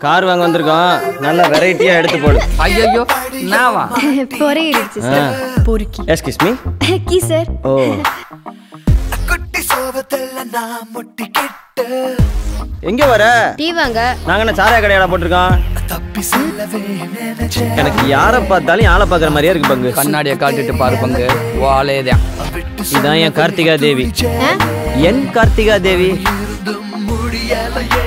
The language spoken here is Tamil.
கார் வாங்க வந்திருக்கோம் நல்ல வெரைட்டியா எடுத்து போடு ஐயோ நாவா பொறையிடுச்சு சார் பொறுக்கி எஸ்கிஸ் மீ கீ சார் ஓ குட்டி சோபத்தில் நான் முட்டிக்கிட்டு எங்க வர டீ வாங்க நாங்க என்ன சாராய கடையாடா போட்டிருக்கோம் தப்பி செல்லவே நினைச்சேன் எனக்கு யாரை பார்த்தாலும் ஆளை பார்க்குற மாதிரியே இருக்கு பங்கு கண்ணாடியை காட்டிட்டு பாரு பங்கு வாலேதான் இதான் என் கார்த்திகா தேவி என் கார்த்திகா தேவி இருந்தும் முடியலையே